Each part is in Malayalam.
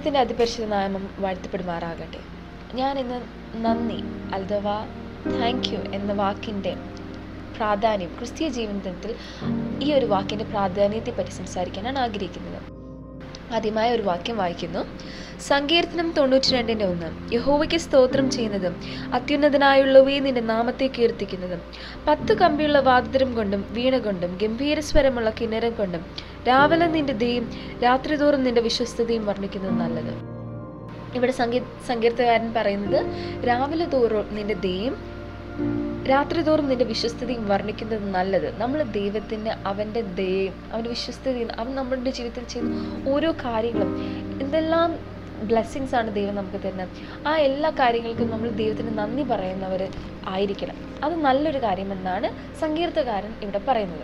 ദൈവത്തിൻ്റെ അതിപരിശുദ്ധ നാമം വാഴ്ത്തപ്പെടുമാറാകട്ടെ ഞാൻ ഇന്ന് നന്ദി അഥവാ താങ്ക് യു എന്ന വാക്കിൻ്റെ പ്രാധാന്യം ക്രിസ്തീയ ജീവിതത്തിൽ ഈ ഒരു വാക്കിൻ്റെ പ്രാധാന്യത്തെപ്പറ്റി സംസാരിക്കാനാണ് ആഗ്രഹിക്കുന്നത് ആദ്യമായ ഒരു വാക്യം വായിക്കുന്നു സങ്കീർത്തനം തൊണ്ണൂറ്റി രണ്ടിൻ്റെ ഒന്ന് യഹോവയ്ക്ക് സ്തോത്രം ചെയ്യുന്നതും അത്യുന്നതനായുള്ളവയെ നിന്റെ നാമത്തെ കീർത്തിക്കുന്നതും പത്ത് കമ്പിയുള്ള വാദ്യം കൊണ്ടും വീണ കൊണ്ടും ഗംഭീരസ്വരമുള്ള കിന്നരം കൊണ്ടും രാവിലെ നിന്റെ ദയും രാത്രിതോറും നിന്റെ വിശ്വസ്തതയും വർണ്ണിക്കുന്നത് നല്ലത് ഇവിടെ സംഗീ സങ്കീർത്തകാരൻ പറയുന്നത് രാവിലെ തോറും നിന്റെ ദയും രാത്രി തോറും നിന്റെ വിശ്വസ്തതയും വർണ്ണിക്കുന്നത് നല്ലത് നമ്മൾ ദൈവത്തിന് അവൻ്റെ ദയയും അവൻ്റെ വിശ്വസ്തതയും അവൻ നമ്മുടെ ജീവിതത്തിൽ ചെയ്യുന്ന ഓരോ കാര്യങ്ങളും എന്തെല്ലാം ബ്ലെസ്സിങ്സ് ആണ് ദൈവം നമുക്ക് തരുന്നത് ആ എല്ലാ കാര്യങ്ങൾക്കും നമ്മൾ ദൈവത്തിന് നന്ദി പറയുന്നവർ ആയിരിക്കണം അത് നല്ലൊരു കാര്യമെന്നാണ് സങ്കീർത്തകാരൻ ഇവിടെ പറയുന്നത്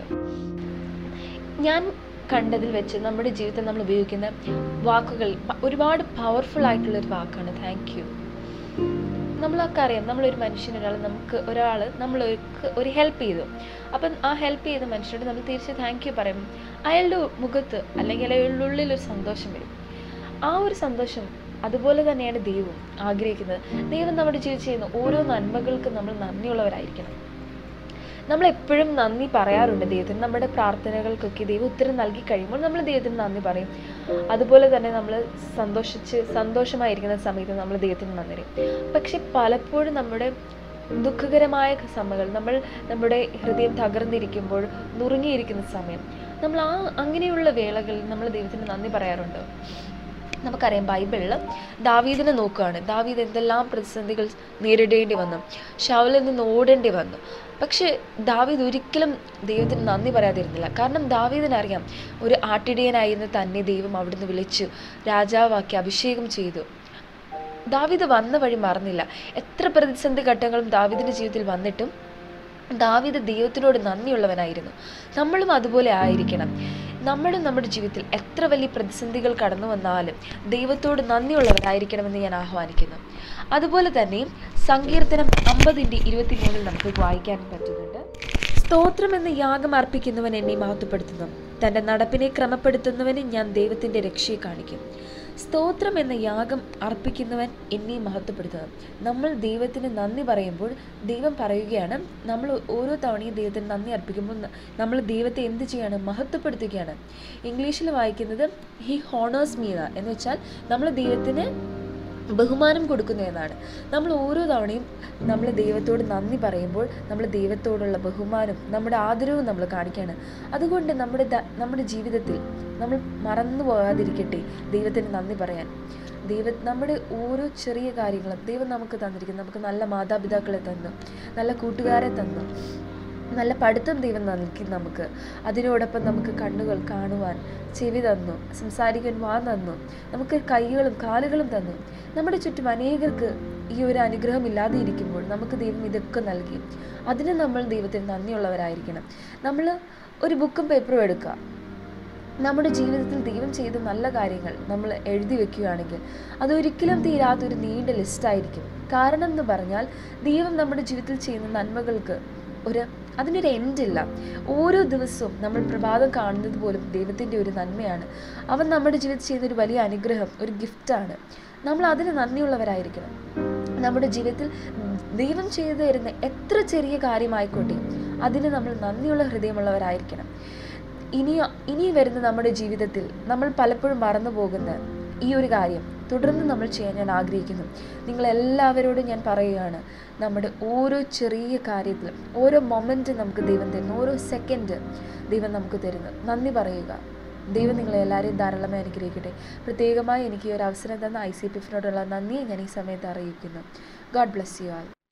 ഞാൻ കണ്ടതിൽ വെച്ച് നമ്മുടെ ജീവിതത്തിൽ നമ്മൾ ഉപയോഗിക്കുന്ന വാക്കുകൾ പ- ഒരുപാട് പവർഫുൾ ആയിട്ടുള്ള ഒരു വാക്കാണ് താങ്ക് യു നമ്മളൊക്കെ അറിയാം നമ്മളൊരു മനുഷ്യനൊരാൾ നമുക്ക് ഒരാൾ നമ്മൾ ഒരു ഹെൽപ്പ് ചെയ്തു അപ്പം ആ ഹെൽപ്പ് ചെയ്ത മനുഷ്യനോട് നമ്മൾ തിരിച്ച് താങ്ക് യു പറയും അയാളുടെ മുഖത്ത് അല്ലെങ്കിൽ അയാളുടെ ഉള്ളിൽ ഒരു സന്തോഷം വരും ആ ഒരു സന്തോഷം അതുപോലെ തന്നെയാണ് ദൈവം ആഗ്രഹിക്കുന്നത് ദൈവം നമ്മുടെ ജീവിതത്തിൽ ചെയ്യുന്ന ഓരോ നന്മകൾക്കും നമ്മൾ നന്ദിയുള്ളവരായിരിക്കണം നമ്മൾ എപ്പോഴും നന്ദി പറയാറുണ്ട് ദൈവത്തിന് നമ്മുടെ പ്രാർത്ഥനകൾക്കൊക്കെ ദൈവം ഉത്തരം നൽകി കഴിയുമ്പോൾ നമ്മൾ ദൈവത്തിന് നന്ദി പറയും അതുപോലെ തന്നെ നമ്മൾ സന്തോഷിച്ച് സന്തോഷമായിരിക്കുന്ന സമയത്ത് നമ്മൾ ദൈവത്തിന് നന്ദി പറയും പക്ഷെ പലപ്പോഴും നമ്മുടെ ദുഃഖകരമായ സമയങ്ങൾ നമ്മൾ നമ്മുടെ ഹൃദയം തകർന്നിരിക്കുമ്പോൾ നുറുങ്ങിയിരിക്കുന്ന സമയം നമ്മൾ ആ അങ്ങനെയുള്ള വേളകളിൽ നമ്മൾ ദൈവത്തിന് നന്ദി പറയാറുണ്ട് നമുക്കറിയാം ബൈബിളിൽ ദാവീദിനെ നോക്കുകയാണ് ദാവീദ് എന്തെല്ലാം പ്രതിസന്ധികൾ നേരിടേണ്ടി വന്നു ഷൗലിൽ നിന്ന് ഓടേണ്ടി വന്നു പക്ഷേ ദാവീദ് ഒരിക്കലും ദൈവത്തിന് നന്ദി പറയാതിരുന്നില്ല കാരണം ദാവീദിനറിയാം ഒരു ആട്ടിടയനായിരുന്ന തന്നെ ദൈവം അവിടുന്ന് വിളിച്ചു രാജാവാക്കി അഭിഷേകം ചെയ്തു ദാവീദ് വന്ന വഴി മറന്നില്ല എത്ര പ്രതിസന്ധി ഘട്ടങ്ങളും ദാവീദിൻ്റെ ജീവിതത്തിൽ വന്നിട്ടും ദാവീദ് ദൈവത്തിനോട് നന്ദിയുള്ളവനായിരുന്നു നമ്മളും അതുപോലെ ആയിരിക്കണം നമ്മളും നമ്മുടെ ജീവിതത്തിൽ എത്ര വലിയ പ്രതിസന്ധികൾ കടന്നു വന്നാലും ദൈവത്തോട് നന്ദിയുള്ളവരായിരിക്കണമെന്ന് ഞാൻ ആഹ്വാനിക്കുന്നു അതുപോലെ തന്നെ സങ്കീർത്തനം അമ്പതിൻ്റെ ഇരുപത്തിമൂന്നിൽ നമുക്ക് വായിക്കാൻ പറ്റുന്നുണ്ട് സ്തോത്രം എന്ന യാഗം അർപ്പിക്കുന്നവൻ എന്നെ മഹത്വപ്പെടുത്തുന്നു തൻ്റെ നടപ്പിനെ ക്രമപ്പെടുത്തുന്നവന് ഞാൻ ദൈവത്തിൻ്റെ രക്ഷയെ കാണിക്കും സ്തോത്രം എന്ന യാഗം അർപ്പിക്കുന്നവൻ എന്നെ മഹത്വപ്പെടുത്തുന്നു നമ്മൾ ദൈവത്തിന് നന്ദി പറയുമ്പോൾ ദൈവം പറയുകയാണ് നമ്മൾ ഓരോ തവണയും ദൈവത്തിന് നന്ദി അർപ്പിക്കുമ്പോൾ ന- നമ്മൾ ദൈവത്തെ എന്ത് ചെയ്യാണ് മഹത്വപ്പെടുത്തുകയാണ് ഇംഗ്ലീഷിൽ വായിക്കുന്നത് ഹി ഹോണേഴ്സ് മീ എന്ന് വെച്ചാൽ നമ്മൾ ദൈവത്തിന് ബഹുമാനം കൊടുക്കുന്നു എന്നാണ് നമ്മൾ ഓരോ തവണയും നമ്മൾ ദൈവത്തോട് നന്ദി പറയുമ്പോൾ നമ്മൾ ദൈവത്തോടുള്ള ബഹുമാനം നമ്മുടെ ആദരവും നമ്മൾ കാണിക്കുകയാണ് അതുകൊണ്ട് നമ്മുടെ ദ- നമ്മുടെ ജീവിതത്തിൽ നമ്മൾ മറന്നു പോകാതിരിക്കട്ടെ ദൈവത്തിന് നന്ദി പറയാൻ ദൈവ നമ്മുടെ ഓരോ ചെറിയ കാര്യങ്ങളും ദൈവം നമുക്ക് തന്നിരിക്കുന്നു നമുക്ക് നല്ല മാതാപിതാക്കളെ തന്നു നല്ല കൂട്ടുകാരെ തന്നു നല്ല പഠിത്തം ദൈവം നൽകി നമുക്ക് അതിനോടൊപ്പം നമുക്ക് കണ്ണുകൾ കാണുവാൻ ചെവി തന്നു സംസാരിക്കാൻ വാ തന്നു നമുക്ക് കൈകളും കാലുകളും തന്നു നമ്മുടെ ചുറ്റും അനേകർക്ക് ഈ ഒരു അനുഗ്രഹം ഇല്ലാതെ ഇരിക്കുമ്പോൾ നമുക്ക് ദൈവം ഇതൊക്കെ നൽകി അതിന് നമ്മൾ ദൈവത്തിന് നന്ദിയുള്ളവരായിരിക്കണം നമ്മൾ ഒരു ബുക്കും പേപ്പറും എടുക്കുക നമ്മുടെ ജീവിതത്തിൽ ദൈവം ചെയ്ത നല്ല കാര്യങ്ങൾ നമ്മൾ എഴുതി വെക്കുകയാണെങ്കിൽ അതൊരിക്കലും തീരാത്തൊരു നീണ്ട ലിസ്റ്റായിരിക്കും കാരണം എന്ന് പറഞ്ഞാൽ ദൈവം നമ്മുടെ ജീവിതത്തിൽ ചെയ്യുന്ന നന്മകൾക്ക് ഒരു അതിനൊരു എൻഡില്ല ഓരോ ദിവസവും നമ്മൾ പ്രഭാതം കാണുന്നത് പോലും ദൈവത്തിൻ്റെ ഒരു നന്മയാണ് അവൻ നമ്മുടെ ജീവിതത്തിൽ ചെയ്യുന്ന ഒരു വലിയ അനുഗ്രഹം ഒരു ഗിഫ്റ്റാണ് നമ്മൾ അതിന് നന്ദിയുള്ളവരായിരിക്കണം നമ്മുടെ ജീവിതത്തിൽ ദൈവം ചെയ്തു തരുന്ന എത്ര ചെറിയ കാര്യമായിക്കോട്ടെ അതിന് നമ്മൾ നന്ദിയുള്ള ഹൃദയമുള്ളവരായിരിക്കണം ഇനി ഇനി വരുന്ന നമ്മുടെ ജീവിതത്തിൽ നമ്മൾ പലപ്പോഴും മറന്നു പോകുന്ന ഈ ഒരു കാര്യം തുടർന്ന് നമ്മൾ ചെയ്യാൻ ഞാൻ ആഗ്രഹിക്കുന്നു നിങ്ങളെല്ലാവരോടും ഞാൻ പറയുകയാണ് നമ്മുടെ ഓരോ ചെറിയ കാര്യത്തിലും ഓരോ മൊമെൻറ്റ് നമുക്ക് ദൈവം തരുന്നു ഓരോ സെക്കൻഡ് ദൈവം നമുക്ക് തരുന്നു നന്ദി പറയുക ദൈവം നിങ്ങളെ എല്ലാവരെയും ധാരാളമായി അനുഗ്രഹിക്കട്ടെ പ്രത്യേകമായി എനിക്ക് ഈ ഒരു അവസരം തന്ന ഐ സി പി എഫിനോടുള്ള നന്ദി ഞാൻ ഈ സമയത്ത് അറിയിക്കുന്നു ഗോഡ് ബ്ലെസ് യു ആൾ